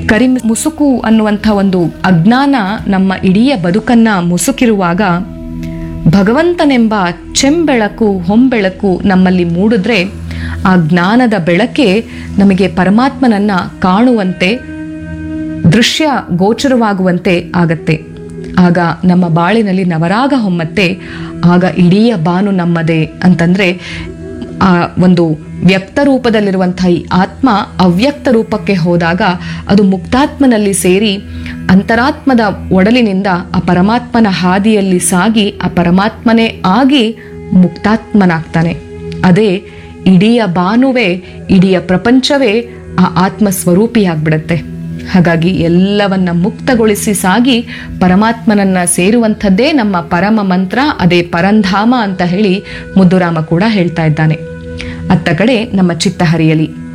ಕರಿ ಮುಸುಕು ಅನ್ನುವಂಥ ಒಂದು ಅಜ್ಞಾನ ನಮ್ಮ ಇಡೀ ಬದುಕನ್ನ ಮುಸುಕಿರುವಾಗ ಭಗವಂತನೆಂಬ ಚೆಂಬೆಳಕು ಹೊಂಬೆಳಕು ನಮ್ಮಲ್ಲಿ ಮೂಡಿದ್ರೆ ಆ ಜ್ಞಾನದ ಬೆಳಕೆ ನಮಗೆ ಪರಮಾತ್ಮನನ್ನ ಕಾಣುವಂತೆ ದೃಶ್ಯ ಗೋಚರವಾಗುವಂತೆ ಆಗತ್ತೆ ಆಗ ನಮ್ಮ ಬಾಳಿನಲ್ಲಿ ನವರಾಗ ಹೊಮ್ಮತ್ತೆ ಆಗ ಇಡೀ ಬಾನು ನಮ್ಮದೇ ಅಂತಂದ್ರೆ ಆ ಒಂದು ವ್ಯಕ್ತ ರೂಪದಲ್ಲಿರುವಂತಹ ಈ ಆತ್ಮ ಅವ್ಯಕ್ತ ರೂಪಕ್ಕೆ ಹೋದಾಗ ಅದು ಮುಕ್ತಾತ್ಮನಲ್ಲಿ ಸೇರಿ ಅಂತರಾತ್ಮದ ಒಡಲಿನಿಂದ ಆ ಪರಮಾತ್ಮನ ಹಾದಿಯಲ್ಲಿ ಸಾಗಿ ಆ ಪರಮಾತ್ಮನೇ ಆಗಿ ಮುಕ್ತಾತ್ಮನಾಗ್ತಾನೆ ಅದೇ ಇಡೀ ಬಾನುವೆ ಇಡೀ ಪ್ರಪಂಚವೇ ಆ ಆತ್ಮ ಸ್ವರೂಪಿಯಾಗ್ಬಿಡತ್ತೆ ಹಾಗಾಗಿ ಎಲ್ಲವನ್ನ ಮುಕ್ತಗೊಳಿಸಿ ಸಾಗಿ ಪರಮಾತ್ಮನನ್ನ ಸೇರುವಂಥದ್ದೇ ನಮ್ಮ ಪರಮ ಮಂತ್ರ ಅದೇ ಪರಂಧಾಮ ಅಂತ ಹೇಳಿ ಮುದ್ದುರಾಮ ಕೂಡ ಹೇಳ್ತಾ ಇದ್ದಾನೆ ಅತ್ತ ಕಡೆ ನಮ್ಮ ಚಿತ್ತ ಹರಿಯಲಿ